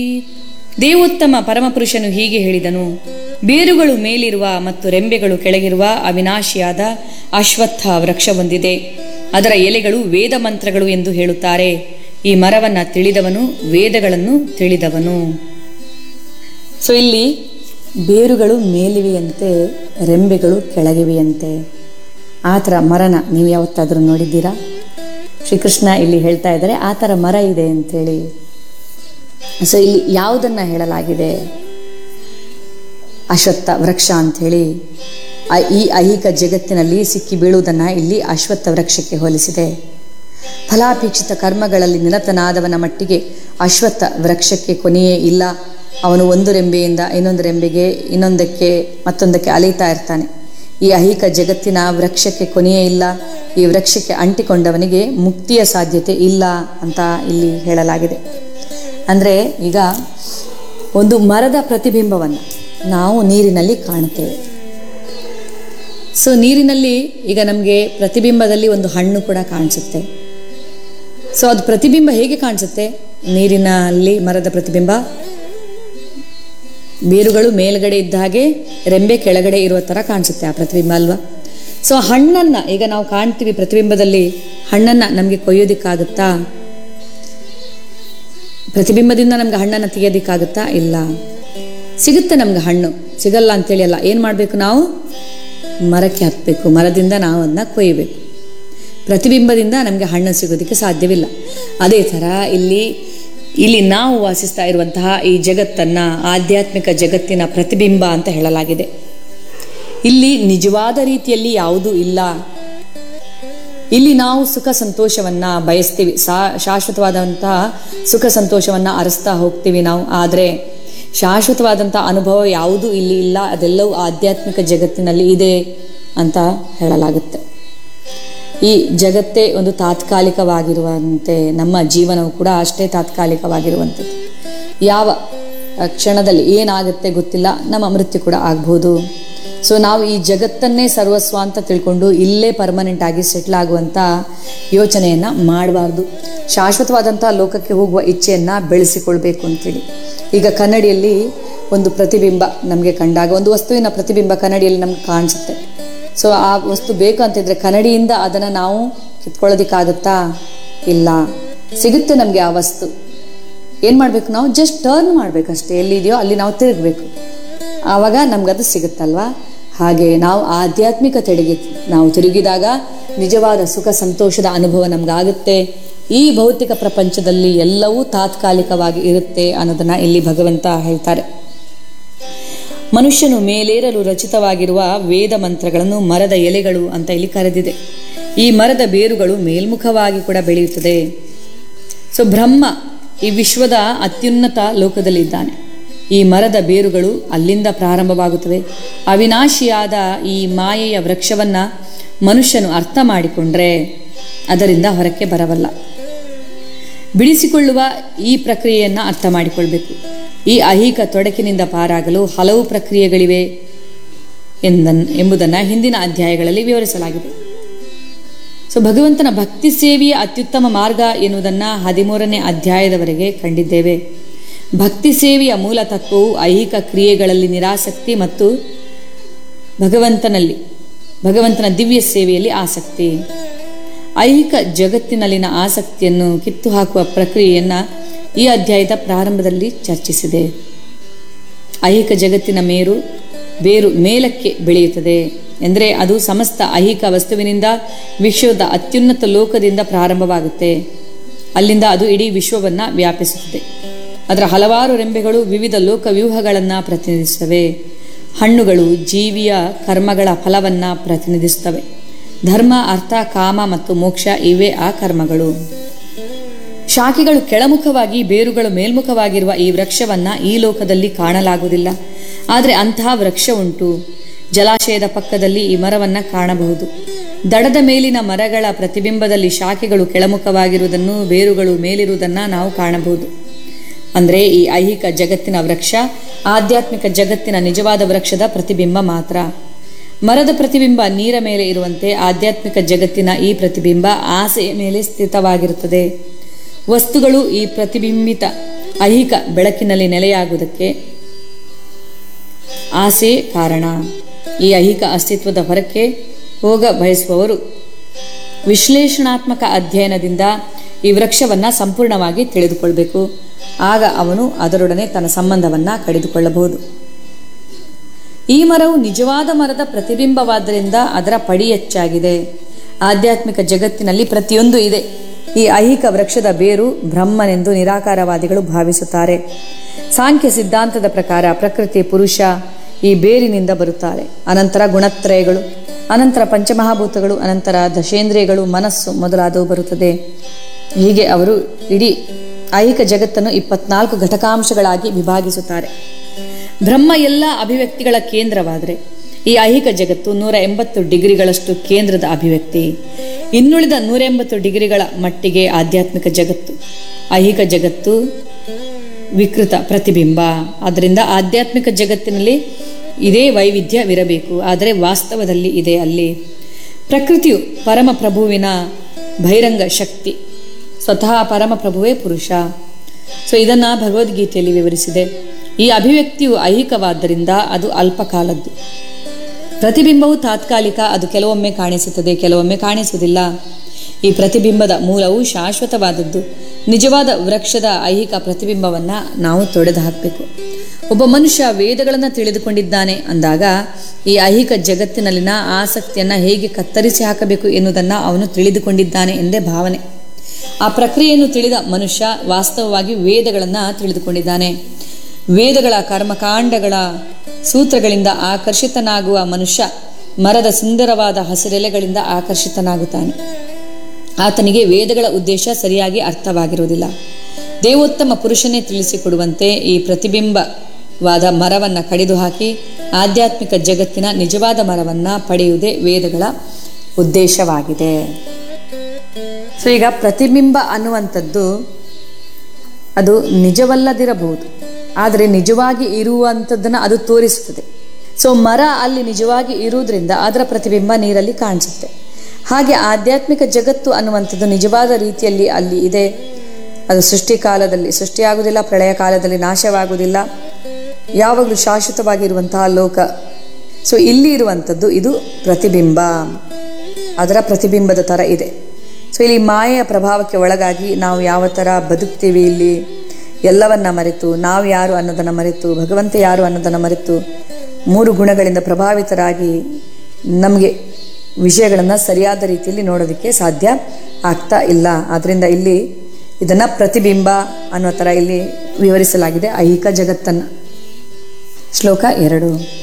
ದೇವೋತ್ತಮ ಪರಮಪುರುಷನು ಹೀಗೆ ಹೇಳಿದನು ಬೇರುಗಳು ಮೇಲಿರುವ ಮತ್ತು ರೆಂಬೆಗಳು ಕೆಳಗಿರುವ ಅವಿನಾಶಿಯಾದ ಅಶ್ವತ್ಥ ವೃಕ್ಷ ಹೊಂದಿದೆ ಅದರ ಎಲೆಗಳು ವೇದ ಮಂತ್ರಗಳು ಎಂದು ಹೇಳುತ್ತಾರೆ ಈ ಮರವನ್ನ ತಿಳಿದವನು ವೇದಗಳನ್ನು ತಿಳಿದವನು ಸೊ ಇಲ್ಲಿ ಬೇರುಗಳು ಮೇಲಿವೆಯಂತೆ ರೆಂಬೆಗಳು ಕೆಳಗಿವೆಯಂತೆ ಆ ಥರ ಮರನ ನೀವು ಯಾವತ್ತಾದರೂ ನೋಡಿದ್ದೀರಾ ಶ್ರೀಕೃಷ್ಣ ಇಲ್ಲಿ ಹೇಳ್ತಾ ಇದ್ದಾರೆ ಆ ಥರ ಮರ ಇದೆ ಅಂತೇಳಿ ಸೊ ಇಲ್ಲಿ ಯಾವುದನ್ನ ಹೇಳಲಾಗಿದೆ ಅಶ್ವತ್ಥ ವೃಕ್ಷ ಅಂಥೇಳಿ ಆ- ಈ ಐಹಿಕ ಜಗತ್ತಿನಲ್ಲಿ ಸಿಕ್ಕಿ ಬೀಳುವುದನ್ನು ಇಲ್ಲಿ ಅಶ್ವತ್ಥ ವೃಕ್ಷಕ್ಕೆ ಹೋಲಿಸಿದೆ ಫಲಾಪೇಕ್ಷಿತ ಕರ್ಮಗಳಲ್ಲಿ ನಿರತನಾದವನ ಮಟ್ಟಿಗೆ ಅಶ್ವತ್ಥ ವೃಕ್ಷಕ್ಕೆ ಕೊನೆಯೇ ಇಲ್ಲ ಅವನು ಒಂದು ರೆಂಬೆಯಿಂದ ಇನ್ನೊಂದು ರೆಂಬೆಗೆ ಇನ್ನೊಂದಕ್ಕೆ ಮತ್ತೊಂದಕ್ಕೆ ಅಲೀತಾ ಇರ್ತಾನೆ ಈ ಐಹಿಕ ಜಗತ್ತಿನ ವೃಕ್ಷಕ್ಕೆ ಕೊನೆಯೇ ಇಲ್ಲ ಈ ವೃಕ್ಷಕ್ಕೆ ಅಂಟಿಕೊಂಡವನಿಗೆ ಮುಕ್ತಿಯ ಸಾಧ್ಯತೆ ಇಲ್ಲ ಅಂತ ಇಲ್ಲಿ ಹೇಳಲಾಗಿದೆ ಅಂದರೆ ಈಗ ಒಂದು ಮರದ ಪ್ರತಿಬಿಂಬವನ್ನು ನಾವು ನೀರಿನಲ್ಲಿ ಕಾಣುತ್ತೇವೆ ಸೊ ನೀರಿನಲ್ಲಿ ಈಗ ನಮಗೆ ಪ್ರತಿಬಿಂಬದಲ್ಲಿ ಒಂದು ಹಣ್ಣು ಕೂಡ ಕಾಣಿಸುತ್ತೆ ಸೊ ಅದು ಪ್ರತಿಬಿಂಬ ಹೇಗೆ ಕಾಣಿಸುತ್ತೆ ನೀರಿನಲ್ಲಿ ಮರದ ಪ್ರತಿಬಿಂಬ ಬೇರುಗಳು ಮೇಲ್ಗಡೆ ಇದ್ದ ಹಾಗೆ ರೆಂಬೆ ಕೆಳಗಡೆ ಇರುವ ಥರ ಕಾಣಿಸುತ್ತೆ ಆ ಪ್ರತಿಬಿಂಬ ಅಲ್ವಾ ಸೊ ಹಣ್ಣನ್ನು ಈಗ ನಾವು ಕಾಣ್ತೀವಿ ಪ್ರತಿಬಿಂಬದಲ್ಲಿ ಹಣ್ಣನ್ನು ನಮಗೆ ಕೊಯ್ಯೋದಿಕ್ಕಾಗುತ್ತಾ ಪ್ರತಿಬಿಂಬದಿಂದ ನಮ್ಗೆ ಹಣ್ಣನ್ನು ತೆಗೆಯೋದಿಕ್ಕಾಗುತ್ತಾ ಇಲ್ಲ ಸಿಗುತ್ತೆ ನಮ್ಗೆ ಹಣ್ಣು ಸಿಗಲ್ಲ ಅಂತೇಳಿ ಅಲ್ಲ ಏನು ಮಾಡಬೇಕು ನಾವು ಮರಕ್ಕೆ ಹತ್ತಬೇಕು ಮರದಿಂದ ನಾವು ಅದನ್ನ ಕೊಯ್ಯಬೇಕು ಪ್ರತಿಬಿಂಬದಿಂದ ನಮಗೆ ಹಣ್ಣು ಸಿಗೋದಕ್ಕೆ ಸಾಧ್ಯವಿಲ್ಲ ಅದೇ ಥರ ಇಲ್ಲಿ ಇಲ್ಲಿ ನಾವು ವಾಸಿಸ್ತಾ ಇರುವಂತಹ ಈ ಜಗತ್ತನ್ನು ಆಧ್ಯಾತ್ಮಿಕ ಜಗತ್ತಿನ ಪ್ರತಿಬಿಂಬ ಅಂತ ಹೇಳಲಾಗಿದೆ ಇಲ್ಲಿ ನಿಜವಾದ ರೀತಿಯಲ್ಲಿ ಯಾವುದೂ ಇಲ್ಲ ಇಲ್ಲಿ ನಾವು ಸುಖ ಸಂತೋಷವನ್ನ ಬಯಸ್ತೀವಿ ಸಾ ಶಾಶ್ವತವಾದಂತಹ ಸುಖ ಸಂತೋಷವನ್ನ ಅರಸ್ತಾ ಹೋಗ್ತೀವಿ ನಾವು ಆದರೆ ಶಾಶ್ವತವಾದಂತಹ ಅನುಭವ ಯಾವುದೂ ಇಲ್ಲಿ ಇಲ್ಲ ಅದೆಲ್ಲವೂ ಆಧ್ಯಾತ್ಮಿಕ ಜಗತ್ತಿನಲ್ಲಿ ಇದೆ ಅಂತ ಹೇಳಲಾಗುತ್ತೆ ಈ ಜಗತ್ತೇ ಒಂದು ತಾತ್ಕಾಲಿಕವಾಗಿರುವಂತೆ ನಮ್ಮ ಜೀವನವು ಕೂಡ ಅಷ್ಟೇ ತಾತ್ಕಾಲಿಕವಾಗಿರುವಂಥದ್ದು ಯಾವ ಆ, ಕ್ಷಣದಲ್ಲಿ ಏನಾಗುತ್ತೆ ಗೊತ್ತಿಲ್ಲ ನಮ್ಮ ಮೃತ್ಯು ಕೂಡ ಆಗ್ಬೋದು ಸೊ ನಾವು ಈ ಜಗತ್ತನ್ನೇ ಸರ್ವಸ್ವ ಅಂತ ತಿಳ್ಕೊಂಡು ಇಲ್ಲೇ ಪರ್ಮನೆಂಟ್ ಆಗಿ ಸೆಟ್ಲ್ ಆಗುವಂಥ ಯೋಚನೆಯನ್ನು ಮಾಡಬಾರ್ದು ಶಾಶ್ವತವಾದಂಥ ಲೋಕಕ್ಕೆ ಹೋಗುವ ಇಚ್ಛೆಯನ್ನು ಬೆಳೆಸಿಕೊಳ್ಬೇಕು ಅಂತೇಳಿ ಈಗ ಕನ್ನಡಿಯಲ್ಲಿ ಒಂದು ಪ್ರತಿಬಿಂಬ ನಮಗೆ ಕಂಡಾಗ ಒಂದು ವಸ್ತುವಿನ ಪ್ರತಿಬಿಂಬ ಕನ್ನಡಿಯಲ್ಲಿ ನಮ್ಗೆ ಕಾಣಿಸುತ್ತೆ ಸೊ ಆ ವಸ್ತು ಬೇಕು ಅಂತಿದ್ರೆ ಕನ್ನಡಿಯಿಂದ ಅದನ್ನು ನಾವು ಕಿತ್ಕೊಳ್ಳೋದಕ್ಕಾಗುತ್ತಾ ಇಲ್ಲ ಸಿಗುತ್ತೆ ನಮಗೆ ಆ ವಸ್ತು ಏನು ಮಾಡಬೇಕು ನಾವು ಜಸ್ಟ್ ಟರ್ನ್ ಮಾಡಬೇಕಷ್ಟೇ ಎಲ್ಲಿದೆಯೋ ಅಲ್ಲಿ ನಾವು ತಿರುಗಬೇಕು ಆವಾಗ ನಮ್ಗದು ಸಿಗುತ್ತಲ್ವಾ ಹಾಗೆ ನಾವು ಆಧ್ಯಾತ್ಮಿಕತೆಡೆಗೆ ನಾವು ತಿರುಗಿದಾಗ ನಿಜವಾದ ಸುಖ ಸಂತೋಷದ ಅನುಭವ ನಮಗಾಗುತ್ತೆ ಈ ಭೌತಿಕ ಪ್ರಪಂಚದಲ್ಲಿ ಎಲ್ಲವೂ ತಾತ್ಕಾಲಿಕವಾಗಿ ಇರುತ್ತೆ ಅನ್ನೋದನ್ನ ಇಲ್ಲಿ ಭಗವಂತ ಹೇಳ್ತಾರೆ ಮನುಷ್ಯನು ಮೇಲೇರಲು ರಚಿತವಾಗಿರುವ ವೇದ ಮಂತ್ರಗಳನ್ನು ಮರದ ಎಲೆಗಳು ಅಂತ ಇಲ್ಲಿ ಕರೆದಿದೆ ಈ ಮರದ ಬೇರುಗಳು ಮೇಲ್ಮುಖವಾಗಿ ಕೂಡ ಬೆಳೆಯುತ್ತದೆ ಸೊ ಬ್ರಹ್ಮ ಈ ವಿಶ್ವದ ಅತ್ಯುನ್ನತ ಲೋಕದಲ್ಲಿದ್ದಾನೆ ಈ ಮರದ ಬೇರುಗಳು ಅಲ್ಲಿಂದ ಪ್ರಾರಂಭವಾಗುತ್ತವೆ ಅವಿನಾಶಿಯಾದ ಈ ಮಾಯೆಯ ವೃಕ್ಷವನ್ನ ಮನುಷ್ಯನು ಅರ್ಥ ಮಾಡಿಕೊಂಡ್ರೆ ಅದರಿಂದ ಹೊರಕ್ಕೆ ಬರವಲ್ಲ ಬಿಡಿಸಿಕೊಳ್ಳುವ ಈ ಪ್ರಕ್ರಿಯೆಯನ್ನು ಅರ್ಥ ಮಾಡಿಕೊಳ್ಬೇಕು ಈ ಐಹಿಕ ತೊಡಕಿನಿಂದ ಪಾರಾಗಲು ಹಲವು ಪ್ರಕ್ರಿಯೆಗಳಿವೆ ಎಂದನ್ ಎಂಬುದನ್ನು ಹಿಂದಿನ ಅಧ್ಯಾಯಗಳಲ್ಲಿ ವಿವರಿಸಲಾಗಿದೆ ಸೊ ಭಗವಂತನ ಭಕ್ತಿ ಸೇವೆಯ ಅತ್ಯುತ್ತಮ ಮಾರ್ಗ ಎನ್ನುವುದನ್ನು ಹದಿಮೂರನೇ ಅಧ್ಯಾಯದವರೆಗೆ ಕಂಡಿದ್ದೇವೆ ಭಕ್ತಿ ಸೇವೆಯ ಮೂಲ ತತ್ವವು ಐಹಿಕ ಕ್ರಿಯೆಗಳಲ್ಲಿ ನಿರಾಸಕ್ತಿ ಮತ್ತು ಭಗವಂತನಲ್ಲಿ ಭಗವಂತನ ದಿವ್ಯ ಸೇವೆಯಲ್ಲಿ ಆಸಕ್ತಿ ಐಹಿಕ ಜಗತ್ತಿನಲ್ಲಿನ ಆಸಕ್ತಿಯನ್ನು ಕಿತ್ತು ಹಾಕುವ ಪ್ರಕ್ರಿಯೆಯನ್ನು ಈ ಅಧ್ಯಾಯದ ಪ್ರಾರಂಭದಲ್ಲಿ ಚರ್ಚಿಸಿದೆ ಐಹಿಕ ಜಗತ್ತಿನ ಮೇರು ಬೇರು ಮೇಲಕ್ಕೆ ಬೆಳೆಯುತ್ತದೆ ಎಂದರೆ ಅದು ಸಮಸ್ತ ಐಹಿಕ ವಸ್ತುವಿನಿಂದ ವಿಶ್ವದ ಅತ್ಯುನ್ನತ ಲೋಕದಿಂದ ಪ್ರಾರಂಭವಾಗುತ್ತೆ ಅಲ್ಲಿಂದ ಅದು ಇಡೀ ವಿಶ್ವವನ್ನು ವ್ಯಾಪಿಸುತ್ತದೆ ಅದರ ಹಲವಾರು ರೆಂಬೆಗಳು ವಿವಿಧ ಲೋಕವ್ಯೂಹಗಳನ್ನು ಪ್ರತಿನಿಧಿಸುತ್ತವೆ ಹಣ್ಣುಗಳು ಜೀವಿಯ ಕರ್ಮಗಳ ಫಲವನ್ನು ಪ್ರತಿನಿಧಿಸುತ್ತವೆ ಧರ್ಮ ಅರ್ಥ ಕಾಮ ಮತ್ತು ಮೋಕ್ಷ ಇವೇ ಆ ಕರ್ಮಗಳು ಶಾಖೆಗಳು ಕೆಳಮುಖವಾಗಿ ಬೇರುಗಳು ಮೇಲ್ಮುಖವಾಗಿರುವ ಈ ವೃಕ್ಷವನ್ನ ಈ ಲೋಕದಲ್ಲಿ ಕಾಣಲಾಗುವುದಿಲ್ಲ ಆದರೆ ಅಂತಹ ವೃಕ್ಷ ಉಂಟು ಜಲಾಶಯದ ಪಕ್ಕದಲ್ಲಿ ಈ ಮರವನ್ನ ಕಾಣಬಹುದು ದಡದ ಮೇಲಿನ ಮರಗಳ ಪ್ರತಿಬಿಂಬದಲ್ಲಿ ಶಾಖೆಗಳು ಕೆಳಮುಖವಾಗಿರುವುದನ್ನು ಬೇರುಗಳು ಮೇಲಿರುವುದನ್ನು ನಾವು ಕಾಣಬಹುದು ಅಂದರೆ ಈ ಐಹಿಕ ಜಗತ್ತಿನ ವೃಕ್ಷ ಆಧ್ಯಾತ್ಮಿಕ ಜಗತ್ತಿನ ನಿಜವಾದ ವೃಕ್ಷದ ಪ್ರತಿಬಿಂಬ ಮಾತ್ರ ಮರದ ಪ್ರತಿಬಿಂಬ ನೀರ ಮೇಲೆ ಇರುವಂತೆ ಆಧ್ಯಾತ್ಮಿಕ ಜಗತ್ತಿನ ಈ ಪ್ರತಿಬಿಂಬ ಆಸೆಯ ಮೇಲೆ ಸ್ಥಿತವಾಗಿರುತ್ತದೆ ವಸ್ತುಗಳು ಈ ಪ್ರತಿಬಿಂಬಿತ ಐಹಿಕ ಬೆಳಕಿನಲ್ಲಿ ನೆಲೆಯಾಗುವುದಕ್ಕೆ ಆಸೆ ಕಾರಣ ಈ ಐಹಿಕ ಅಸ್ತಿತ್ವದ ಹೊರಕ್ಕೆ ಹೋಗ ಬಯಸುವವರು ವಿಶ್ಲೇಷಣಾತ್ಮಕ ಅಧ್ಯಯನದಿಂದ ಈ ವೃಕ್ಷವನ್ನು ಸಂಪೂರ್ಣವಾಗಿ ತಿಳಿದುಕೊಳ್ಬೇಕು ಆಗ ಅವನು ಅದರೊಡನೆ ತನ್ನ ಸಂಬಂಧವನ್ನು ಕಡಿದುಕೊಳ್ಳಬಹುದು ಈ ಮರವು ನಿಜವಾದ ಮರದ ಪ್ರತಿಬಿಂಬವಾದ್ದರಿಂದ ಅದರ ಪಡಿ ಹೆಚ್ಚಾಗಿದೆ ಆಧ್ಯಾತ್ಮಿಕ ಜಗತ್ತಿನಲ್ಲಿ ಪ್ರತಿಯೊಂದು ಇದೆ ಈ ಐಹಿಕ ವೃಕ್ಷದ ಬೇರು ಬ್ರಹ್ಮನೆಂದು ನಿರಾಕಾರವಾದಿಗಳು ಭಾವಿಸುತ್ತಾರೆ ಸಾಂಖ್ಯ ಸಿದ್ಧಾಂತದ ಪ್ರಕಾರ ಪ್ರಕೃತಿ ಪುರುಷ ಈ ಬೇರಿನಿಂದ ಬರುತ್ತಾರೆ ಅನಂತರ ಗುಣತ್ರಯಗಳು ಅನಂತರ ಪಂಚಮಹಾಭೂತಗಳು ಅನಂತರ ದಶೇಂದ್ರಿಯಗಳು ಮನಸ್ಸು ಮೊದಲಾದವು ಬರುತ್ತದೆ ಹೀಗೆ ಅವರು ಇಡೀ ಐಹಿಕ ಜಗತ್ತನ್ನು ಇಪ್ಪತ್ನಾಲ್ಕು ಘಟಕಾಂಶಗಳಾಗಿ ವಿಭಾಗಿಸುತ್ತಾರೆ ಬ್ರಹ್ಮ ಎಲ್ಲ ಅಭಿವ್ಯಕ್ತಿಗಳ ಕೇಂದ್ರವಾದರೆ ಈ ಐಹಿಕ ಜಗತ್ತು ನೂರ ಎಂಬತ್ತು ಡಿಗ್ರಿಗಳಷ್ಟು ಕೇಂದ್ರದ ಅಭಿವ್ಯಕ್ತಿ ಇನ್ನುಳಿದ ನೂರ ಎಂಬತ್ತು ಡಿಗ್ರಿಗಳ ಮಟ್ಟಿಗೆ ಆಧ್ಯಾತ್ಮಿಕ ಜಗತ್ತು ಐಹಿಕ ಜಗತ್ತು ವಿಕೃತ ಪ್ರತಿಬಿಂಬ ಆದ್ದರಿಂದ ಆಧ್ಯಾತ್ಮಿಕ ಜಗತ್ತಿನಲ್ಲಿ ಇದೇ ವೈವಿಧ್ಯವಿರಬೇಕು ಆದರೆ ವಾಸ್ತವದಲ್ಲಿ ಇದೆ ಅಲ್ಲಿ ಪ್ರಕೃತಿಯು ಪರಮಪ್ರಭುವಿನ ಬಹಿರಂಗ ಶಕ್ತಿ ಸ್ವತಃ ಪರಮಪ್ರಭುವೇ ಪುರುಷ ಸೊ ಇದನ್ನು ಭಗವದ್ಗೀತೆಯಲ್ಲಿ ವಿವರಿಸಿದೆ ಈ ಅಭಿವ್ಯಕ್ತಿಯು ಐಹಿಕವಾದ್ದರಿಂದ ಅದು ಅಲ್ಪಕಾಲದ್ದು ಪ್ರತಿಬಿಂಬವು ತಾತ್ಕಾಲಿಕ ಅದು ಕೆಲವೊಮ್ಮೆ ಕಾಣಿಸುತ್ತದೆ ಕೆಲವೊಮ್ಮೆ ಕಾಣಿಸುವುದಿಲ್ಲ ಈ ಪ್ರತಿಬಿಂಬದ ಮೂಲವು ಶಾಶ್ವತವಾದದ್ದು ನಿಜವಾದ ವೃಕ್ಷದ ಐಹಿಕ ಪ್ರತಿಬಿಂಬವನ್ನು ನಾವು ತೊಡೆದು ಹಾಕಬೇಕು ಒಬ್ಬ ಮನುಷ್ಯ ವೇದಗಳನ್ನು ತಿಳಿದುಕೊಂಡಿದ್ದಾನೆ ಅಂದಾಗ ಈ ಐಹಿಕ ಜಗತ್ತಿನಲ್ಲಿನ ಆಸಕ್ತಿಯನ್ನು ಹೇಗೆ ಕತ್ತರಿಸಿ ಹಾಕಬೇಕು ಎನ್ನುವುದನ್ನು ಅವನು ತಿಳಿದುಕೊಂಡಿದ್ದಾನೆ ಎಂದೇ ಭಾವನೆ ಆ ಪ್ರಕ್ರಿಯೆಯನ್ನು ತಿಳಿದ ಮನುಷ್ಯ ವಾಸ್ತವವಾಗಿ ವೇದಗಳನ್ನು ತಿಳಿದುಕೊಂಡಿದ್ದಾನೆ ವೇದಗಳ ಕರ್ಮಕಾಂಡಗಳ ಸೂತ್ರಗಳಿಂದ ಆಕರ್ಷಿತನಾಗುವ ಮನುಷ್ಯ ಮರದ ಸುಂದರವಾದ ಹಸಿರೆಲೆಗಳಿಂದ ಆಕರ್ಷಿತನಾಗುತ್ತಾನೆ ಆತನಿಗೆ ವೇದಗಳ ಉದ್ದೇಶ ಸರಿಯಾಗಿ ಅರ್ಥವಾಗಿರುವುದಿಲ್ಲ ದೇವೋತ್ತಮ ಪುರುಷನೇ ತಿಳಿಸಿಕೊಡುವಂತೆ ಈ ಪ್ರತಿಬಿಂಬವಾದ ಮರವನ್ನು ಕಡಿದು ಹಾಕಿ ಆಧ್ಯಾತ್ಮಿಕ ಜಗತ್ತಿನ ನಿಜವಾದ ಮರವನ್ನು ಪಡೆಯುವುದೇ ವೇದಗಳ ಉದ್ದೇಶವಾಗಿದೆ ಸೊ ಈಗ ಪ್ರತಿಬಿಂಬ ಅನ್ನುವಂಥದ್ದು ಅದು ನಿಜವಲ್ಲದಿರಬಹುದು ಆದರೆ ನಿಜವಾಗಿ ಇರುವಂಥದ್ದನ್ನು ಅದು ತೋರಿಸುತ್ತದೆ ಸೊ ಮರ ಅಲ್ಲಿ ನಿಜವಾಗಿ ಇರುವುದರಿಂದ ಅದರ ಪ್ರತಿಬಿಂಬ ನೀರಲ್ಲಿ ಕಾಣಿಸುತ್ತೆ ಹಾಗೆ ಆಧ್ಯಾತ್ಮಿಕ ಜಗತ್ತು ಅನ್ನುವಂಥದ್ದು ನಿಜವಾದ ರೀತಿಯಲ್ಲಿ ಅಲ್ಲಿ ಇದೆ ಅದು ಸೃಷ್ಟಿ ಕಾಲದಲ್ಲಿ ಸೃಷ್ಟಿಯಾಗುವುದಿಲ್ಲ ಪ್ರಳಯ ಕಾಲದಲ್ಲಿ ನಾಶವಾಗುವುದಿಲ್ಲ ಯಾವಾಗಲೂ ಶಾಶ್ವತವಾಗಿರುವಂತಹ ಲೋಕ ಸೊ ಇಲ್ಲಿ ಇರುವಂಥದ್ದು ಇದು ಪ್ರತಿಬಿಂಬ ಅದರ ಪ್ರತಿಬಿಂಬದ ಥರ ಇದೆ ಸೊ ಇಲ್ಲಿ ಮಾಯೆಯ ಪ್ರಭಾವಕ್ಕೆ ಒಳಗಾಗಿ ನಾವು ಯಾವ ಥರ ಬದುಕ್ತೀವಿ ಇಲ್ಲಿ ಎಲ್ಲವನ್ನ ಮರೆತು ನಾವು ಯಾರು ಅನ್ನೋದನ್ನು ಮರೆತು ಭಗವಂತ ಯಾರು ಅನ್ನೋದನ್ನು ಮರೆತು ಮೂರು ಗುಣಗಳಿಂದ ಪ್ರಭಾವಿತರಾಗಿ ನಮಗೆ ವಿಷಯಗಳನ್ನು ಸರಿಯಾದ ರೀತಿಯಲ್ಲಿ ನೋಡೋದಕ್ಕೆ ಸಾಧ್ಯ ಆಗ್ತಾ ಇಲ್ಲ ಆದ್ದರಿಂದ ಇಲ್ಲಿ ಇದನ್ನು ಪ್ರತಿಬಿಂಬ ಅನ್ನೋ ಥರ ಇಲ್ಲಿ ವಿವರಿಸಲಾಗಿದೆ ಐಹಿಕ ಜಗತ್ತನ್ನು ಶ್ಲೋಕ ಎರಡು